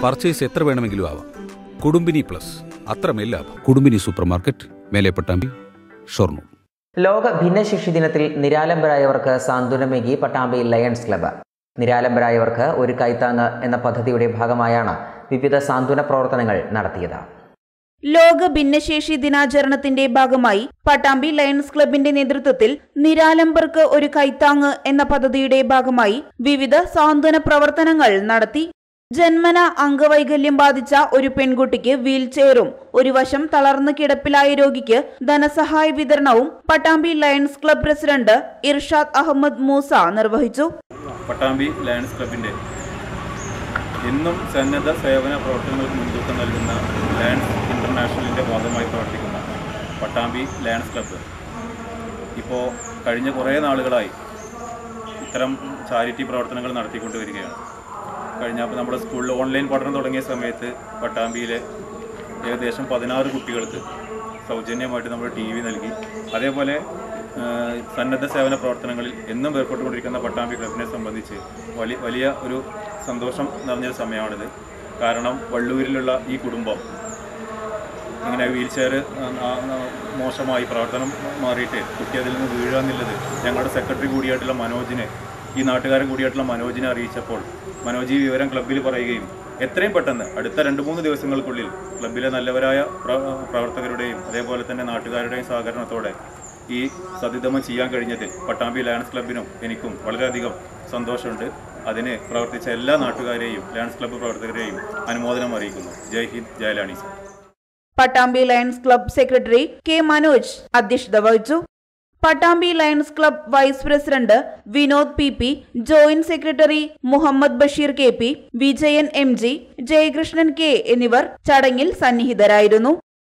purchase എത്ര വേണമെങ്കിലും ആവാം കുടുംബിനി പ്ലസ് അത്രമേൽ ലാഭം കുടുംബിനി സൂപ്പർ മാർക്കറ്റ് മേലെ പട്ടാമ്പി ഷൊർണൂർ ലോക ഭിന്നശേഷി ദിനത്തിൽ നിരാലംബരായവർക്ക് സാന്ത്വനമേകി പട്ടാമ്പി ലയൺസ് ക്ലബ്ബ് നിരാലംബരായവർക്ക് ഒരു കൈത്താങ്ങ് എന്ന പദ്ധതിയുടെ ഭാഗമായാണ് വിവിധ സാന്ത്വന പ്രവർത്തനങ്ങൾ നടത്തിയത് ലോക ഭിന്നശേഷി ദിനാചരണത്തിന്റെ ഭാഗമായി പട്ടാമ്പി ലയൺസ് ക്ലബിന്റെ നേതൃത്വത്തിൽ നിരാലംബർക്ക് ഒരു കൈത്താങ്ങ് എന്ന പദ്ധതിയുടെ ഭാഗമായി വിവിധ സാന്ത്വന പ്രവർത്തനങ്ങൾ നടത്തി ജന്മന അംഗവൈകല്യം ബാധിച്ച ഒരു പെൺകുട്ടിക്ക് വീൽചെയറും ഒരു വശം തളർന്നു കിടപ്പിലായ രോഗിക്ക് ധനസഹായ വിതരണവും Pattambi lions club president Irshad Ahammed Moosa നിർവഹിച്ചു പട്ടാമ്പി ലയൺസ് ക്ലബിൻ്റെ എന്നും സന്നദ്ധ സേവന പ്രവർത്തനങ്ങൾക്ക് മുൻതൂക്കം നൽകുന്ന ലയൺസ് ഇൻ്റർനാഷണലിൻ്റെ ഭാഗമായി പ്രവർത്തിക്കുന്ന പട്ടാമ്പി ലയൺസ് ക്ലബ്ബ് ഇപ്പോൾ കഴിഞ്ഞ കുറേ നാളുകളായി ഇത്തരം ചാരിറ്റി പ്രവർത്തനങ്ങൾ നടത്തിക്കൊണ്ട് വരികയാണ് കഴിഞ്ഞ അപ്പോൾ നമ്മുടെ സ്കൂളിൽ ഓൺലൈൻ പഠനം തുടങ്ങിയ സമയത്ത് പട്ടാമ്പിയിലെ ഏകദേശം പതിനാറ് കുട്ടികൾക്ക് സൗജന്യമായിട്ട് നമ്മൾ ടി വി നൽകി അതേപോലെ ആ, സന്നദ്ധ സേവന പ്രവർത്തനങ്ങളിൽ എന്നും ഏർപ്പെട്ടുകൊണ്ടിരിക്കുന്ന പട്ടാമ്പി ക്ലബിനെ സംബന്ധിച്ച് വലിയ വലിയ ഒരു സന്തോഷം നിറഞ്ഞൊരു സമയമാണിത് കാരണം വള്ളൂരിലുള്ള ഈ കുടുംബം ഇങ്ങനെ വീൽ ചെയർ മോശമായി പ്രവർത്തനം മാറിയിട്ട് കുട്ടി അതിൽ നിന്ന് വീഴുക എന്നുള്ളത് ഞങ്ങളുടെ സെക്രട്ടറി കൂടിയായിട്ടുള്ള മനോജിനെ ഈ നാട്ടുകാരൻ കൂടിയായിട്ടുള്ള മനോജിനെ അറിയിച്ചപ്പോൾ മനോജ് ഈ വിവരം ക്ലബ്ബിൽ പറയുകയും എത്രയും പെട്ടെന്ന് അടുത്ത രണ്ട് മൂന്ന് ദിവസങ്ങൾക്കുള്ളിൽ ക്ലബ്ബിലെ നല്ലവരായ പ്ര- പ്രവർത്തകരുടെയും അതേപോലെ തന്നെ നാട്ടുകാരുടെയും സഹകരണത്തോടെ ഈ സതിതമം ചെയ്യാൻ കഴിഞ്ഞതിൽ പട്ടാമ്പി ലയൺസ് ക്ലബിനും എനിക്കും വളരെയധികം സന്തോഷമുണ്ട് അതിന് പ്രവർത്തിച്ച എല്ലാ നാട്ടുകാരെയും ലയൺസ് ക്ലബ്ബ് പ്രവർത്തകരെയും അനുമോദനം അറിയിക്കുന്നു Jai Hind Jayalani sir Pattambi lions club secretary K Manoj അധ്യക്ഷത വഹിച്ചു Pattambi lions club vice president Vinod P P joint secretary Muhammed Basheer K P Vijayan M G Jayakrishnan K എന്നിവർ ചടങ്ങിൽ സന്നിഹിതരായിരുന്നു